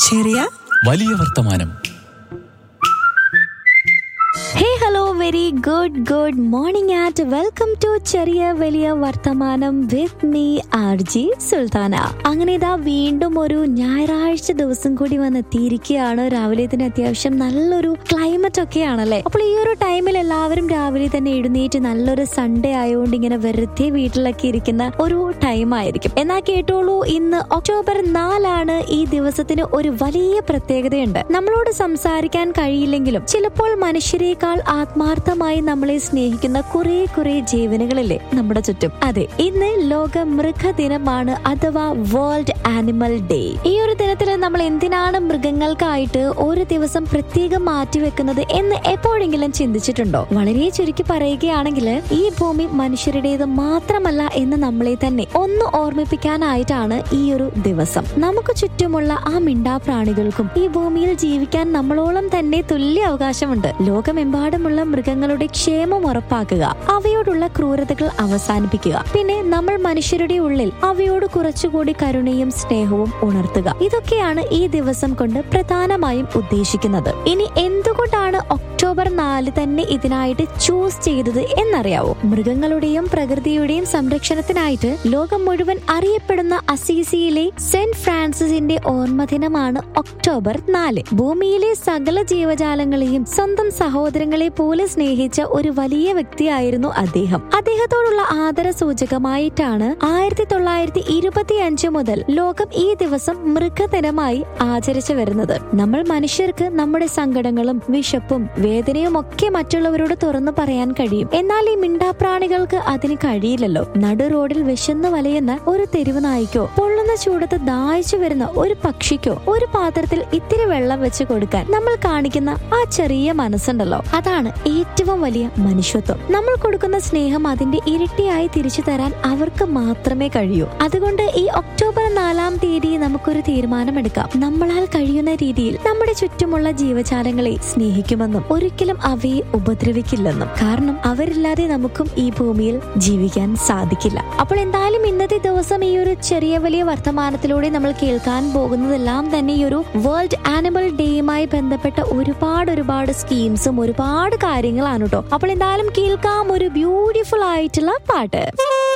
ചെറിയ വലിയ വർത്തമാനം hey hello very good good morning at welcome to ചെറിയ വലിയ വർത്തമാനം with me R J Sultana അങ്ങനെ ഇതാ വീണ്ടും ഒരു ഞായറാഴ്ച ദിവസം കൂടി വന്നെത്തിയിരിക്കുകയാണ് രാവിലെ തന്നെ അത്യാവശ്യം നല്ലൊരു ക്ലൈമറ്റ് ഒക്കെ ആണല്ലേ അപ്പോൾ ഈ ഒരു ടൈമിൽ എല്ലാവരും രാവിലെ തന്നെ എഴുന്നേറ്റ് നല്ലൊരു സൺഡേ ആയതുകൊണ്ട് ഇങ്ങനെ വെറുതെ വീട്ടിലൊക്കെ ഇരിക്കുന്ന ഒരു ടൈം ആയിരിക്കും എന്നാ കേട്ടോളൂ ഇന്ന് ഒക്ടോബർ നാലാണ് ഈ ദിവസത്തിന് ഒരു വലിയ പ്രത്യേകതയുണ്ട് നമ്മളോട് സംസാരിക്കാൻ കഴിയില്ലെങ്കിലും ചിലപ്പോൾ മനുഷ്യരെക്കാൾ ആത്മാർത്ഥമായി നമ്മളെ സ്നേഹിക്കുന്ന കുറെ കുറെ ജീവനുകളില്ലേ നമ്മുടെ ചുറ്റും അതെ ഇന്ന് ലോക മൃഗദിനമാണ് അഥവാ വേൾഡ് ആനിമൽ ഡേ ഈ ഒരു ദിനത്തിൽ നമ്മൾ എന്തിനാണ് മൃഗങ്ങൾക്കായിട്ട് ഒരു ദിവസം പ്രത്യേകം മാറ്റിവെക്കുന്നത് എന്ന് എപ്പോഴെങ്കിലും ചിന്തിച്ചിട്ടുണ്ടോ വളരെ ചുരുക്കി പറയുകയാണെങ്കിൽ ഈ ഭൂമി മനുഷ്യരുടേത് മാത്രമല്ല എന്ന് നമ്മളെ തന്നെ ഒന്ന് ഓർമ്മിപ്പിക്കാനായിട്ടാണ് ഈ ഒരു ദിവസം നമുക്ക് ചുറ്റുമുള്ള ആ മിണ്ടാപ്രാണികൾക്കും ഈ ഭൂമിയിൽ ജീവിക്കാൻ നമ്മളോളം തന്നെ തുല്യ അവകാശമുണ്ട് ലോകമെമ്പാടുമുള്ള മൃഗങ്ങളുടെ ക്ഷേമം ഉറപ്പാക്കുക അവയോടുള്ള ക്രൂരതകൾ അവസാനിപ്പിക്കുക പിന്നെ നമ്മൾ മനുഷ്യരുടെ ഉള്ളിൽ അവയോട് കുറച്ചുകൂടി കരുണയും സ്നേഹവും ഉണർത്തുക ഇതൊക്കെയാണ് ഈ ദിവസം കൊണ്ട് പ്രധാനമായും ഉദ്ദേശിക്കുന്നത് ഇനി എന്തുകൊണ്ടാണ് ഒക്ടോബർ നാല് തന്നെ ഇതിനായിട്ട് ചൂസ് ചെയ്തത് എന്നറിയാവോ മൃഗങ്ങളുടെയും പ്രകൃതിയുടെയും സംരക്ഷണത്തിനായിട്ട് ലോകം മുഴുവൻ അറിയപ്പെടുന്ന അസീസിയിലെ സെന്റ് ഫ്രാൻസിസിന്റെ ഓർമ്മദിനമാണ് ഒക്ടോബർ നാല് ഭൂമിയിലെ സകല ജീവജാലങ്ങളെയും സ്വന്തം സഹോദരങ്ങളെ പോലെ സ്നേഹിച്ച ഒരു വലിയ വ്യക്തിയായിരുന്നു അദ്ദേഹം അദ്ദേഹത്തോടുള്ള ആദര സൂചകമായിട്ടാണ് ആയിരത്തി തൊള്ളായിരത്തി ഇരുപത്തി അഞ്ച് മുതൽ ലോകം ഈ ദിവസം മൃഗദിനമായി ആചരിച്ചു വരുന്നത് നമ്മൾ മനുഷ്യർക്ക് നമ്മുടെ സങ്കടങ്ങളും വിശപ്പും വേദനയും ഒക്കെ മറ്റുള്ളവരോട് തുറന്നു പറയാൻ കഴിയും എന്നാൽ ഈ മിണ്ടാപ്രാണികൾക്ക് അതിന് കഴിയില്ലല്ലോ നടു റോഡിൽ വിശന്ന് വലയുന്ന ഒരു തെരുവ് നായിക്കോ പൊള്ളുന്ന ചൂടത്ത് ദാഹിച്ചു വരുന്ന ഒരു പക്ഷിക്കോ ഒരു പാത്രത്തിൽ ഇത്തിരി വെള്ളം വെച്ച് കൊടുക്കാൻ നമ്മൾ കാണിക്കുന്ന ആ ചെറിയ മനസ്സുണ്ടല്ലോ അതാണ് ഏറ്റവും വലിയ മനുഷ്യത്വം നമ്മൾ കൊടുക്കുന്ന സ്നേഹം അതിന്റെ ഇരട്ടിയായി തിരിച്ചു തരാൻ അവർക്ക് മാത്രമേ കഴിയൂ അതുകൊണ്ട് ഈ ഒക്ടോബർ നാലാം തീയതി നമുക്കൊരു തീരുമാനമെടുക്കാം നമ്മളാൽ കഴിയുന്ന രീതിയിൽ നമ്മുടെ ചുറ്റുമുള്ള ജീവജാലങ്ങളെ സ്നേഹിക്കുമെന്നും ഒരിക്കലും അവയെ ഉപദ്രവിക്കില്ലെന്നും കാരണം അവരില്ലാതെ നമുക്കും ഈ ഭൂമിയിൽ ജീവിക്കാൻ സാധിക്കില്ല അപ്പോൾ എന്തായാലും ഇന്നത്തെ ദിവസം ഈ ഒരു ചെറിയ വലിയ വർത്തമാനത്തിലൂടെ നമ്മൾ കേൾക്കാൻ പോകുന്നതെല്ലാം തന്നെ ഈ ഒരു വേൾഡ് ആനിമൽ ഡേയുമായി ബന്ധപ്പെട്ട ഒരുപാട് ഒരുപാട് സ്കീംസും ഒരുപാട് കാര്യങ്ങളാണ് കേട്ടോ അപ്പോൾ എന്തായാലും കേൾക്കാം ഒരു ബ്യൂട്ടിഫുൾ ആയിട്ടുള്ള പാട്ട്